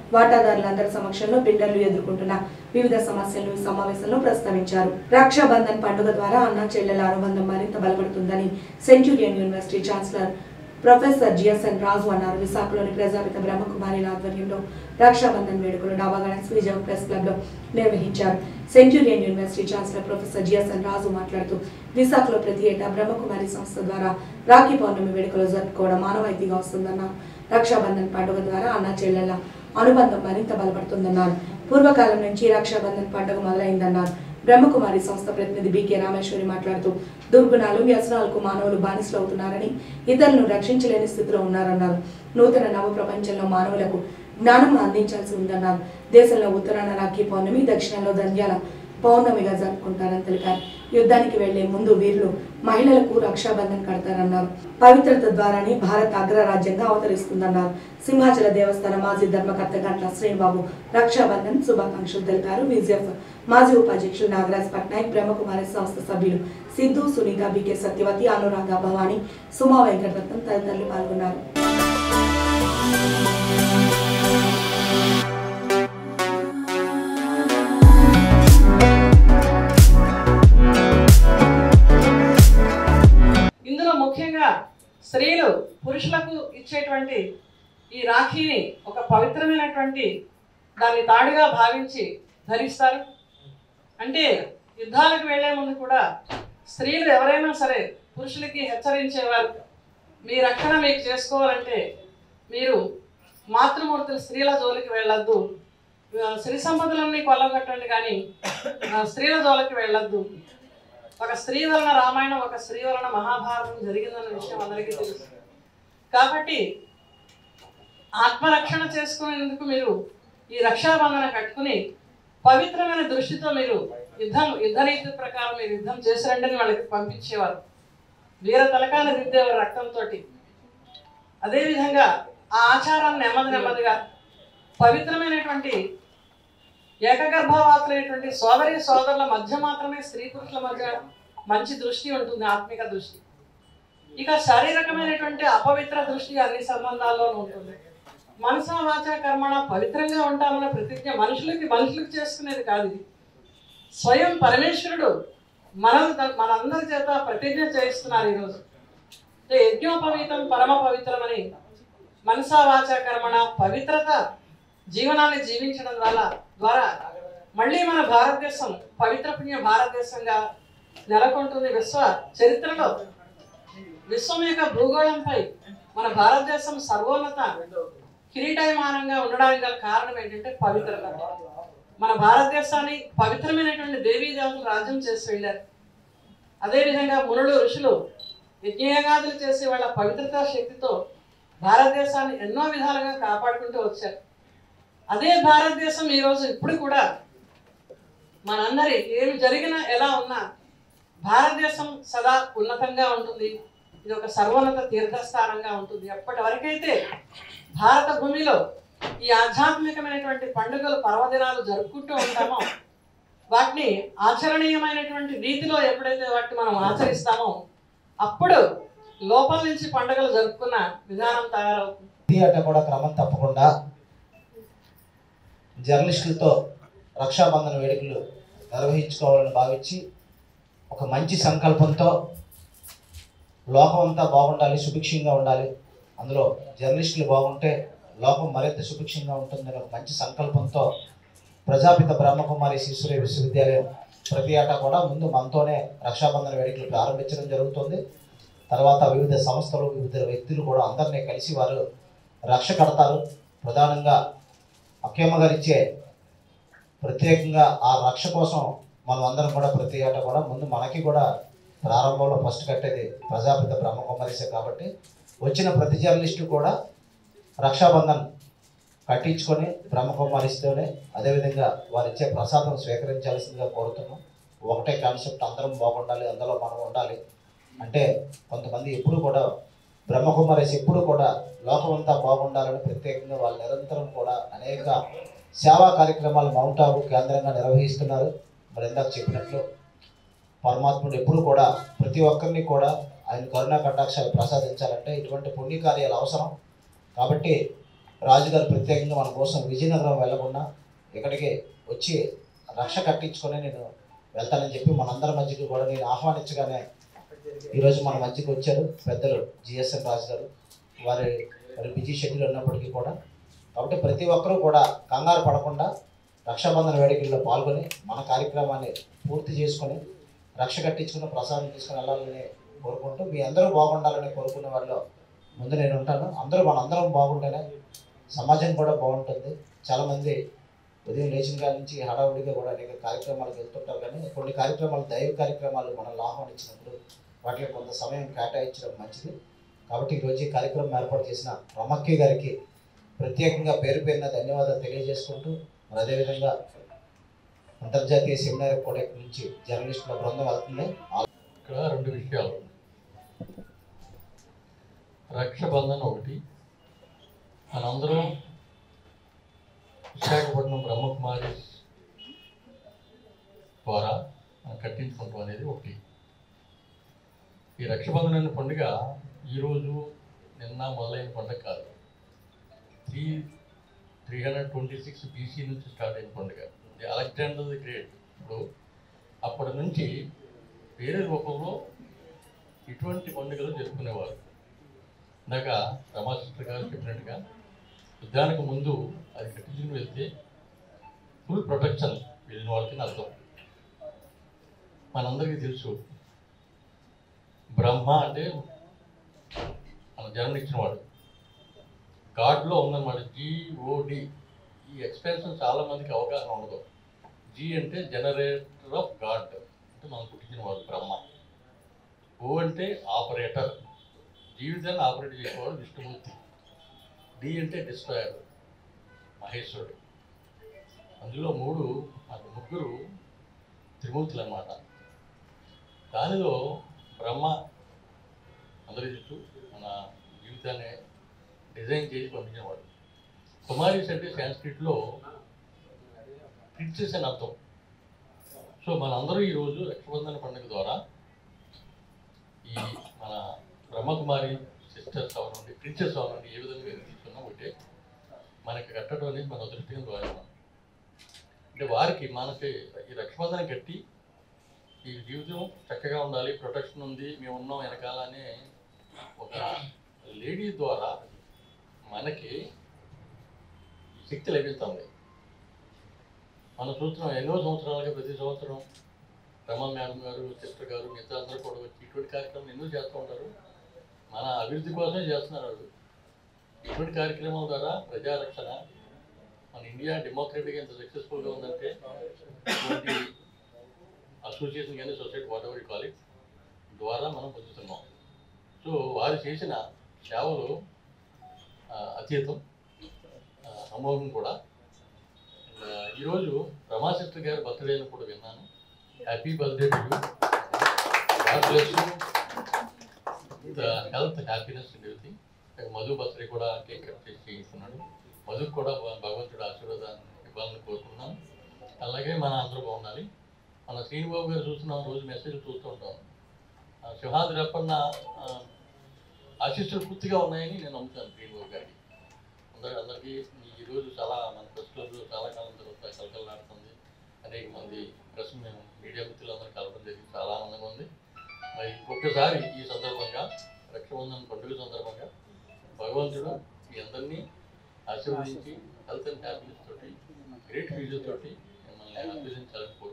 వాటాదారులందరి సమక్షంలో బిల్డర్లు ఎదుర్కొంటున్న వివిధ సమస్యలను ఈ సమావేశంలో ప్రస్తావించారు రక్షాబంధన్ పండుగ ద్వారా అన్న చెల్లెల అనుబంధం మరింత బలపడుతుందని Centurion University chancellor professor GSN Raju అన్నారు విశాఖలోని ప్రజాపిత బ్రహ్మకుమారి ఆధ్వర్యంలో రక్షాబంధన్ వేడుకలు డాబా గణేష్ విజయ్ ప్రెస్ క్లబ్ లో నిర్వహించారు Centurion University chancellor professor GSN Raju మాట్లాడుతూ విశాఖలో ప్రతి ఏటా బ్రహ్మకుమారి సంస్థ ద్వారా రాఖీ పౌర్ణమి వేడుకలు జరుపుకోవడం మానవాయితీగా వస్తుందన్నారు రక్షాబంధన్ పండుగ ద్వారా అన్న చెల్లెల అనుబంధం మరింత బలపడుతుందన్నారు పూర్వకాలం నుంచి రక్షాబంధన్ పండుగ మొదలైందన్నారు బ్రహ్మకుమారి సంస్థ ప్రతినిధి బీకే రామేశ్వరి మాట్లాడుతూ దుర్గుణాలు వ్యసనాలకు మానవులు బానిసలు అవుతున్నారని ఇతరులను రక్షించలేని స్థితిలో ఉన్నారన్నారు నూతన నవ ప్రపంచంలో మానవులకు జ్ఞానం అందించాల్సి ఉందన్నారు దేశంలో ఉత్తరాన రాఖీ పౌర్ణమి దక్షిణంలో దంద్యాల పౌర్ణమిగా జరుపుకుంటారని తెలిపారు యుద్ధానికి వెళ్లే ముందు వీరులు మహిళలకు రక్షాబంధన్ కడతారన్నారు పవిత్రత ద్వారానే భారత్ అగ్రరాజ్యంగా అవతరిస్తుందన్నారు సింహాచల దేవస్థాన మాజీ ధర్మకర్త గంట్ల శ్రీనిబాబు రక్షాబంధన్ శుభాకాంక్షలు తెలిపారు విజిఎఫ్ మాజీ ఉపాధ్యక్షులు నాగరాజ్ పట్నాయక్ బ్రహ్మకుమారి సంస్థ సభ్యులు సిద్ధు సునీత బికే సత్యవతి అనురాధ భవాని సుమా వెంకటరత్నం తదితరులు పాల్గొన్నారు ఇందులో ముఖ్యంగా స్త్రీలు పురుషులకు ఇచ్చేటువంటి ఈ రాఖీని ఒక పవిత్రమైనటువంటి దాన్ని తాడుగా భావించి ధరిస్తారు అంటే యుద్ధాలకు వెళ్లే ముందు కూడా స్త్రీలు ఎవరైనా సరే పురుషులకి హెచ్చరించేవారు మీ రక్షణ మీకు చేసుకోవాలంటే మీరు మాతృమూర్తులు స్త్రీల జోలికి వెళ్ళొద్దు ఆ, స్త్రీ సంపదలన్నీ కొల్లగొట్టండి కానీ ఆ, స్త్రీల జోలికి వెళ్ళొద్దు ఒక స్త్రీ వలన రామాయణం ఒక స్త్రీ వలన మహాభారతం జరిగిందన్న విషయం అందరికీ తెలుసు కాబట్టి ఆత్మరక్షణ చేసుకునేందుకు మీరు ఈ రక్షాబంధన కట్టుకుని పవిత్రమైన దృష్టితో మీరు యుద్ధం యుద్ధ నీతి ప్రకారం మీరు యుద్ధం చేసిరండి అని వాళ్ళకి పంపించేవారు వీర తలకాల దిద్దేవారు రక్తంతో అదేవిధంగా ఆ ఆచారాన్ని నెమ్మది నెమ్మదిగా పవిత్రమైనటువంటి ఏకగర్భవాతులైనటువంటి సోదరి సోదరుల మధ్య మాత్రమే స్త్రీ పురుషుల మధ్య మంచి దృష్టి ఉంటుంది ఆత్మిక దృష్టి ఇక శారీరకమైనటువంటి అపవిత్ర దృష్టి అన్ని సంబంధాల్లోనూ ఉంటుంది మనస వాచ కర్మణ పవిత్రంగా ఉంటామన్న ప్రతిజ్ఞ మనుషులకి మనుషులకు చేసుకునేది కాదు ఇది స్వయం పరమేశ్వరుడు మన మనందరి చేత ప్రతిజ్ఞ చేయిస్తున్నారు ఈరోజు అంటే యజ్ఞోపవీతం పరమ పవిత్రం అని మనసా వాచ కర్మణ పవిత్రత జీవనాన్ని జీవించడం వల్ల ద్వారా మళ్ళీ మన భారతదేశం పవిత్ర పుణ్య భారతదేశంగా నెలకొంటుంది విశ్వ చరిత్రలో విశ్వం యొక్క భూగోళంపై మన భారతదేశం సర్వోన్నత కిరీటయమానంగా ఉండడానికి గల కారణం ఏంటంటే పవిత్రత మన భారతదేశాన్ని పవిత్రమైనటువంటి దేవీ దేవతలు రాజ్యం చేసి వెళ్ళారు అదేవిధంగా మునులు ఋషులు యజ్ఞయాగాదులు చేసి వాళ్ళ పవిత్రతా శక్తితో భారతదేశాన్ని ఎన్నో విధాలుగా కాపాడుకుంటూ వచ్చారు అదే భారతదేశం ఈరోజు ఇప్పుడు కూడా మనందరి ఏమి జరిగినా ఎలా ఉన్నా భారతదేశం సదా ఉన్నతంగా ఉంటుంది ఇది ఒక సర్వోన్నత తీర్థస్థానంగా ఉంటుంది ఎప్పటి వరకైతే భారత భూమిలో ఈ ఆధ్యాత్మికమైనటువంటి పండుగలు పర్వదినాలు జరుపుకుంటూ ఉంటామో వాటిని ఆచరణీయమైనటువంటి రీతిలో ఎప్పుడైతే వాటిని మనం ఆచరిస్తామో అప్పుడు లోపల నుంచి పండుగలు జరుపుకున్న విధానం తయారవుతుంది ప్రతి ఏటా కూడా క్రమం తప్పకుండా జర్నలిస్టులతో రక్షాబంధన వేడుకలు నిర్వహించుకోవాలని భావించి ఒక మంచి సంకల్పంతో లోకం అంతా బాగుండాలి సుభిక్షంగా ఉండాలి అందులో జర్నలిస్టులు బాగుంటే లోకం మరింత సుభిక్షంగా ఉంటుందని ఒక మంచి సంకల్పంతో ప్రజాపిత బ్రహ్మకుమారి శిశురే విశ్వవిద్యాలయం ప్రతి ఏటా కూడా ముందు మనతోనే రక్షాబంధన వేడుకలు ప్రారంభించడం జరుగుతుంది తర్వాత వివిధ సంస్థలు వివిధ వ్యక్తులు కూడా అందరినీ కలిసి వారు రక్ష కడతారు ప్రధానంగా అక్కయ్యమ్మ గారు ఇచ్చే ప్రత్యేకంగా ఆ రక్ష కోసం మనం అందరం కూడా ప్రతి ఏటా కూడా ముందు మనకి కూడా ప్రారంభంలో ఫస్ట్ కట్టేది ప్రజాపిత బ్రహ్మకుమారిసే కాబట్టి వచ్చిన ప్రతి జర్నలిస్టు కూడా రక్షాబంధన్ కట్టించుకొని బ్రహ్మకుమారిస్తూనే అదేవిధంగా వారు ఇచ్చే ప్రసాదం స్వీకరించాల్సిందిగా కోరుతున్నాం ఒకటే కాన్సెప్ట్ అందరం బాగుండాలి అందులో మనం ఉండాలి అంటే కొంతమంది ఎప్పుడు కూడా బ్రహ్మకుమారేసి ఎప్పుడు కూడా లోకమంతా బాగుండాలని ప్రత్యేకంగా వాళ్ళు నిరంతరం కూడా అనేక సేవా కార్యక్రమాలు మౌంట్ ఆబు కేంద్రంగా నిర్వహిస్తున్నారు మరి ఇందాక చెప్పినట్లు పరమాత్ముడు ఎప్పుడు కూడా ప్రతి ఒక్కరిని కూడా ఆయన కరుణా కటాక్షాలు ప్రసాదించాలంటే ఇటువంటి పుణ్య కార్యాలు అవసరం కాబట్టి రాజుగారు ప్రత్యేకంగా మన కోసం విజయనగరం వెళ్ళకుండా ఇక్కడికి వచ్చి రక్ష కట్టించుకొని నేను వెళ్తానని చెప్పి మనందరి మధ్యకి కూడా నేను ఆహ్వానించగానే ఈరోజు మన మధ్యకి వచ్చారు పెద్దలు జిఎస్ఎన్ రాజు గారు వారి వారి బిజీ షెడ్యూల్ ఉన్నప్పటికీ కూడా కాబట్టి ప్రతి ఒక్కరూ కూడా కంగారు పడకుండా రక్షాబంధన వేడుకల్లో పాల్గొని మన కార్యక్రమాన్ని పూర్తి చేసుకొని రక్ష కట్టించుకుని ప్రసాదం తీసుకుని వెళ్ళాలని కోరుకుంటూ మీ అందరూ బాగుండాలని కోరుకునే వాళ్ళలో ముందు నేను ఉంటాను అందరూ మనందరం బాగుంటేనే సమాజం కూడా బాగుంటుంది చాలామంది ఉదయం లేచిన కాడి నుంచి హడావుడిగా కూడా అనేక కార్యక్రమాలకు వెళ్తుంటారు కానీ కొన్ని కార్యక్రమాలు దైవ కార్యక్రమాలు మనల్ని ఆహ్వానించినప్పుడు వాటికి కొంత సమయం కేటాయించడం మంచిది కాబట్టి ఈరోజు ఈ కార్యక్రమం ఏర్పాటు చేసిన రమక్కి గారికి ప్రత్యేకంగా పేరు పేరున ధన్యవాదాలు తెలియజేసుకుంటూ మరి అదేవిధంగా అంతర్జాతీయ సెమినార్ కూడా ఇక్కడి నుంచి జర్నలిస్టుల బృందం వెళ్తుంది ఇక్కడ రెండు విషయాలు రక్షాబంధన్ ఒకటి మనందరం విశాఖపట్నం బ్రహ్మకుమారి ద్వారా మనం కట్టించుకుంటాం అనేది ఒకటి ఈ రక్షాబంధన్ అనే పండుగ ఈరోజు నిన్న మొదలైన పండుగ కాదు three three hundred twenty six BC నుంచి స్టార్ట్ అయిన పండుగ ఇది అలెగ్జాండర్ ది గ్రేట్ ఇప్పుడు అప్పటి నుంచి వేరే రూపంలో ఇటువంటి పండుగలు జరుపుకునేవారు ఇందాక రమాశంకర్ గారు చెప్పినట్టుగా యుద్ధానికి ముందు అది కట్టించుకుని వెళ్తే ఫుల్ ప్రొటెక్షన్ వెళ్ళిన వాళ్ళకి అర్థం మనందరికీ తెలుసు బ్రహ్మ అంటే మన జన్మ ఇచ్చినవాడు గాడ్లో ఉందన్నమాట జిఓడి ఈ ఎక్స్ప్రెషన్ చాలా మందికి అవగాహన ఉండదు జి అంటే జనరేటర్ ఆఫ్ గాడ్ అంటే మనం పుట్టించిన వాడు బ్రహ్మ ఓ అంటే ఆపరేటర్ జీవితాన్ని ఆపరేట్ చేసేవాడు విష్ణుమూర్తి డి అంటే డిస్ట్రాయర్ మహేశ్వరుడు అందులో మూడు నాకు ముగ్గురు త్రిమూర్తులు అన్నమాట దానిలో బ్రహ్మ అందరి చుట్టూ మన జీవితాన్ని డిజైన్ చేసి పంపించినవాడు కుమారీస్ అంటే సాంస్క్రిట్లో ప్రిన్సెస్ అని అర్థం సో మనందరూ ఈరోజు రక్షాబంధన పండుగ ద్వారా ఈ మన బ్రహ్మకుమారి సిస్టర్స్ అవనండి ప్రిన్సెస్ అవనండి ఏ విధంగా ఎదుగుతున్నా ఒకటే మనకి కట్టడం అనేది మన అదృష్టంగా భావిస్తున్నాం అంటే వారికి మనకి ఈ రక్షాబంధన కట్టి ఈ జీవితం చక్కగా ఉండాలి ప్రొటెక్షన్ ఉంది మేము ఉన్నాం వెనకాల అనే ఒక లేడీ ద్వారా మనకి ఈ శక్తి లభిస్తుంది మనం చూస్తున్నాం ఎన్నో సంవత్సరాలుగా ప్రతి సంవత్సరం రమా మేడం గారు సిస్టర్ గారు మిగతా అందరూ కూడా వచ్చి ఇటువంటి కార్యక్రమాలు ఎన్నో చేస్తూ ఉంటారు మన అభివృద్ధి కోసమే చేస్తున్నారు వాళ్ళు ఇటువంటి కార్యక్రమాల ద్వారా ప్రజారక్షణ మన ఇండియా డెమోక్రటిక్ ఎంత సక్సెస్ఫుల్గా ఉందంటే ఇటువంటి అసోసియేషన్ కానీ సొసైటీ వాట్ ఎవర్ కాలేజ్ ద్వారా మనం పొందుతున్నాం సో వారు చేసిన సేవలు ఆ, అతీతం ఆ, అమోఘం కూడా ఆ, ఈరోజు రమా సిస్టర్ గారి బర్త్డే అని కూడా విన్నాను happy birthday to you God bless you with health happiness and everything Madhu birthday కూడా కేక్ కట్ చేసి చేయిస్తున్నాడు మధుకు కూడా భ- భగవంతుడు ఆశీర్వాదాన్ని ఇవ్వాలని కోరుకుంటున్నాను అలాగే మన అందరూ బాగుండాలి మన శ్రీనిబాబు గారు చూస్తున్నాం రోజు మెసేజ్ చూస్తూ ఉంటాం ఆ, సింహాద్రి అప్పన్న ఆ, ఆశీస్సులు పూర్తిగా ఉన్నాయని నేను నమ్ముతాను శ్రీనిబాబు గారికి అందరి అందరికీ ఈ రోజు చాలా మన ప్రెస్ క్లబ్ చాలా కాలం తర్వాత కలకలలాడుతుంది అనేక మంది ప్రెస్ మేము మీడియా మిత్రులందరూ కలవడం జరిగింది చాలా ఆనందంగా ఉంది మరి ఒక్కసారి ఈ సందర్భంగా రక్షాబంధన్ పండుగ సందర్భంగా భగవంతుడు మీ అందరినీ ఆశీర్వదించి హెల్త్ అండ్ హ్యాపీనెస్ తోటి గ్రేట్ ఫ్యూచర్ తోటి మిమ్మల్ని ఆశీర్వదించాలని